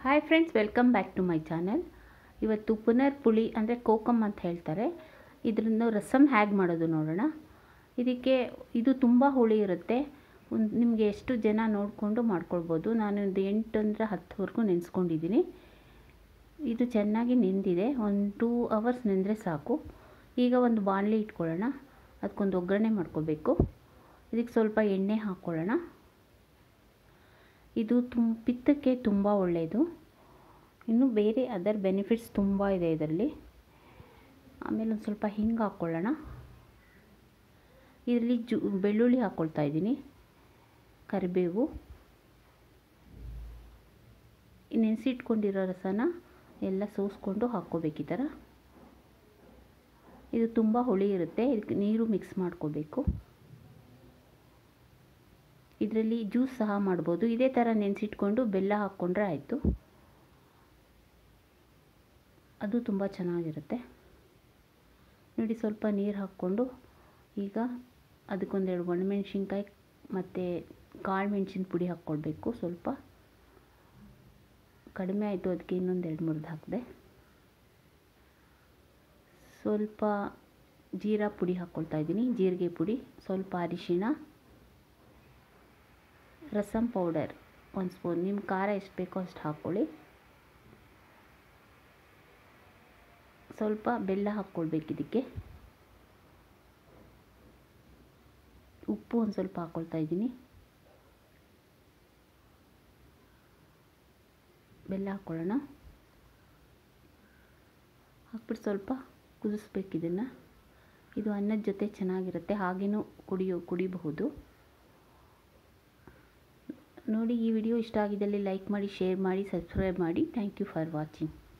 hi friends welcome back to my channel ಇವತ್ತು ಪುನರ್ ಪುಳಿ ಅಂದರೆ ಕೋಕಮ್ ಅಂತ ಹೇಳ್ತಾರೆ ಇದರಿಂದ ರಸಮ್ ಹೇಗೆ ಮಾಡೋದು ನೋಡೋಣ ಇದಕ್ಕೆ ಇದು ತುಂಬ ಹುಳಿ ಇರುತ್ತೆ ಒಂದು ನಿಮಗೆ ಎಷ್ಟು ಜನ ನೋಡಿಕೊಂಡು ಮಾಡ್ಕೊಳ್ಬೋದು ನಾನು ಒಂದು ಎಂಟು ಅಂದರೆ ಹತ್ತುವರೆಗೂ ನೆನೆಸ್ಕೊಂಡಿದ್ದೀನಿ ಇದು ಚೆನ್ನಾಗಿ ನೆಂದಿದೆ ಒಂದು ಟೂ ಅವರ್ಸ್ ನೆಂದರೆ ಸಾಕು ಈಗ ಒಂದು ಬಾಣಲಿ ಇಟ್ಕೊಳ್ಳೋಣ ಅದಕ್ಕೊಂದು ಒಗ್ಗರಣೆ ಮಾಡ್ಕೋಬೇಕು ಇದಕ್ಕೆ ಸ್ವಲ್ಪ ಎಣ್ಣೆ ಹಾಕ್ಕೊಳ್ಳೋಣ ಇದು ತುಂ ಪಿತ್ತಕ್ಕೆ ತುಂಬ ಒಳ್ಳೆಯದು ಇನ್ನು ಬೇರೆ ಅದರ್ ಬೆನಿಫಿಟ್ಸ್ ತುಂಬ ಇದೆ ಇದರಲ್ಲಿ ಆಮೇಲೆ ಒಂದು ಸ್ವಲ್ಪ ಹಿಂಗೆ ಹಾಕ್ಕೊಳ್ಳೋಣ ಇದರಲ್ಲಿ ಜು ಬೆಳ್ಳುಳ್ಳಿ ಹಾಕ್ಕೊಳ್ತಾ ಇದ್ದೀನಿ ಕರಿಬೇವು ನೆನೆಸಿಟ್ಕೊಂಡಿರೋ ರಸನ ಎಲ್ಲ ಸೋಸ್ಕೊಂಡು ಹಾಕ್ಕೋಬೇಕು ಈ ಥರ ಇದು ತುಂಬ ಹುಳಿ ಇರುತ್ತೆ ಇದಕ್ಕೆ ನೀರು ಮಿಕ್ಸ್ ಮಾಡ್ಕೋಬೇಕು ಇದರಲ್ಲಿ ಜ್ಯೂಸ್ ಸಹ ಮಾಡ್ಬೋದು ಇದೇ ಥರ ನೆನೆಸಿಟ್ಕೊಂಡು ಬೆಲ್ಲ ಹಾಕ್ಕೊಂಡ್ರೆ ಆಯಿತು ಅದು ತುಂಬ ಚೆನ್ನಾಗಿರುತ್ತೆ ನೋಡಿ ಸ್ವಲ್ಪ ನೀರು ಹಾಕ್ಕೊಂಡು ಈಗ ಅದಕ್ಕೊಂದೆರಡು ಒಣಮೆಣ್ಸಿನ್ಕಾಯಿ ಮತ್ತು ಕಾಳು ಮೆಣಸಿನ ಪುಡಿ ಹಾಕ್ಕೊಳ್ಬೇಕು ಸ್ವಲ್ಪ ಕಡಿಮೆ ಆಯಿತು ಅದಕ್ಕೆ ಇನ್ನೊಂದು ಎರಡು ಮುರಿದು ಹಾಕಿದೆ ಸ್ವಲ್ಪ ಜೀರಾ ಪುಡಿ ಹಾಕ್ಕೊಳ್ತಾ ಇದ್ದೀನಿ ಜೀರಿಗೆ ಪುಡಿ ಸ್ವಲ್ಪ ಅರಿಶಿಣ ರಸಮ್ ಪೌಡರ್ ಒಂದು ಸ್ಪೂನ್ ನಿಮ್ಮ ಖಾರ ಎಷ್ಟು ಬೇಕೋ ಅಷ್ಟು ಹಾಕ್ಕೊಳ್ಳಿ ಸ್ವಲ್ಪ ಬೆಲ್ಲ ಹಾಕ್ಕೊಳ್ಬೇಕು ಇದಕ್ಕೆ ಉಪ್ಪು ಒಂದು ಸ್ವಲ್ಪ ಹಾಕ್ಕೊಳ್ತಾ ಇದ್ದೀನಿ ಬೆಲ್ಲ ಹಾಕ್ಕೊಳ್ಳೋಣ ಹಾಕ್ಬಿಟ್ಟು ಸ್ವಲ್ಪ ಕುದಿಸ್ಬೇಕು ಇದನ್ನು ಇದು ಅನ್ನದ ಜೊತೆ ಚೆನ್ನಾಗಿರುತ್ತೆ ಹಾಗೇನೂ ಕುಡಿಯೋ ಕುಡಿಬಹುದು ನೋಡಿ ಈ ವಿಡಿಯೋ ಇಷ್ಟ ಆಗಿದ್ದಲ್ಲಿ ಲೈಕ್ ಮಾಡಿ ಶೇರ್ ಮಾಡಿ ಸಬ್ಸ್ಕ್ರೈಬ್ ಮಾಡಿ ಥ್ಯಾಂಕ್ ಯು ಫಾರ್ ವಾಚಿಂಗ್